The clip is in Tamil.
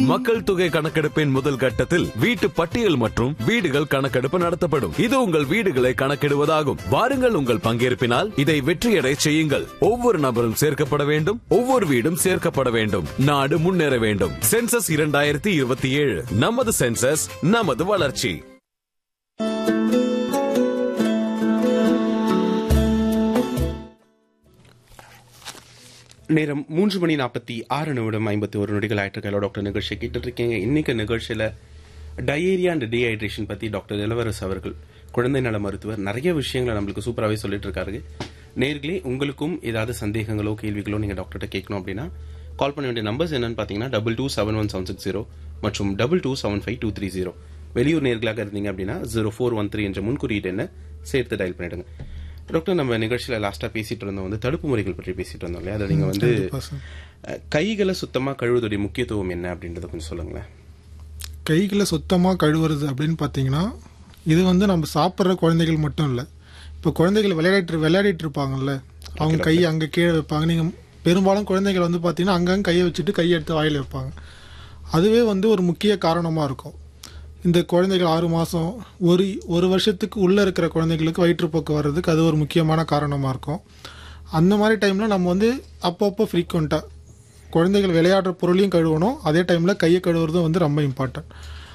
மக்கள் தொகை கணக்கெடுப்பின் முதல் கட்டத்தில் வீட்டு பட்டியல் மற்றும் வீடுகள் கணக்கெடுப்பு நடத்தப்படும் இது உங்கள் வீடுகளை கணக்கிடுவதாகும் வாருங்கள் உங்கள் பங்கேற்பினால் இதை வெற்றியடை செய்யுங்கள் ஒவ்வொரு நபரும் சேர்க்கப்பட வேண்டும் ஒவ்வொரு வீடும் சேர்க்கப்பட வேண்டும் நாடு முன்னேற வேண்டும் சென்சஸ் இரண்டாயிரத்தி இருபத்தி ஏழு நமது சென்சஸ் நமது வளர்ச்சி நேரம் மூன்று மணி நாற்பத்தி ஆறு நிமிடம் ஐம்பத்தி ஒரு நொடிகள் ஆயிட்டு டாக்டர் நிகழ்ச்சி கேட்டுட்டு இருக்கீங்க இன்னைக்கு நிகழ்ச்சியில டயேரியா அண்ட் டீஹைட்ரேஷன் பத்தி டாக்டர் இளவரசு அவர்கள் குழந்தை நல மருத்துவர் நிறைய விஷயங்களை நம்மளுக்கு சூப்பராகவே சொல்லிட்டு இருக்காரு நேர்களே உங்களுக்கும் ஏதாவது சந்தேகங்களோ கேள்விகளோ நீங்க டாக்டர்கிட்ட கேட்கணும் அப்படின்னா கால் பண்ண வேண்டிய நம்பர்ஸ் என்னன்னு பாத்தீங்கன்னா double two seven one seven six zero மற்றும் double two seven five two three zero வெளியூர் நேர்களாக இருந்தீங்க அப்படின்னா ஜீரோ ஃபோர் ஒன் த்ரீ என்ற முன்குறியீடு என்ன சேர்த்து டயல் பண்ணிடுங்க டாக்டர் நம்ம நிகழ்ச்சியில லாஸ்டா பேசிட்டு இருந்தோம் வந்து தடுப்பு முறைகள் பற்றி பேசிட்டு இருந்தோம் இல்லையா அதை நீங்க வந்து அஹ், கைகளை சுத்தமா கழுவுவதுடைய முக்கியத்துவம் என்ன அப்படின்றத கொஞ்சம் சொல்லுங்களேன் கைகளை சுத்தமாக கழுவுறது அப்படின்னு பார்த்தீங்கன்னா இது வந்து நம்ம சாப்பிட்ற குழந்தைகள் மட்டும் இல்லை இப்போ குழந்தைகள் விளையாடிட்டு விளையாடிட்டு இருப்பாங்கல்ல அவங்க கையை அங்கே கீழே வைப்பாங்க நீங்கள் பெரும்பாலும் குழந்தைகள் வந்து பார்த்தீங்கன்னா அங்கங்கே கையை வச்சுட்டு கையை எடுத்து வாயில் வைப்பாங்க அதுவே வந்து ஒரு முக்கிய காரணமாக இருக்கும் இந்த குழந்தைகள் ஆறு மாதம் ஒரு ஒரு வருஷத்துக்கு உள்ளே இருக்கிற குழந்தைகளுக்கு வயிற்றுப்போக்கு வர்றதுக்கு அது ஒரு முக்கியமான காரணமாக இருக்கும் அந்த மாதிரி டைமில் நம்ம வந்து அப்பப்போ ஃப்ரீக்வெண்ட்டாக குழந்தைகள் விளையாடுற பொருளையும் கழுவணும் அதே டைமில் கையை கழுவுறதும் வந்து ரொம்ப இம்பார்ட்டன்ட்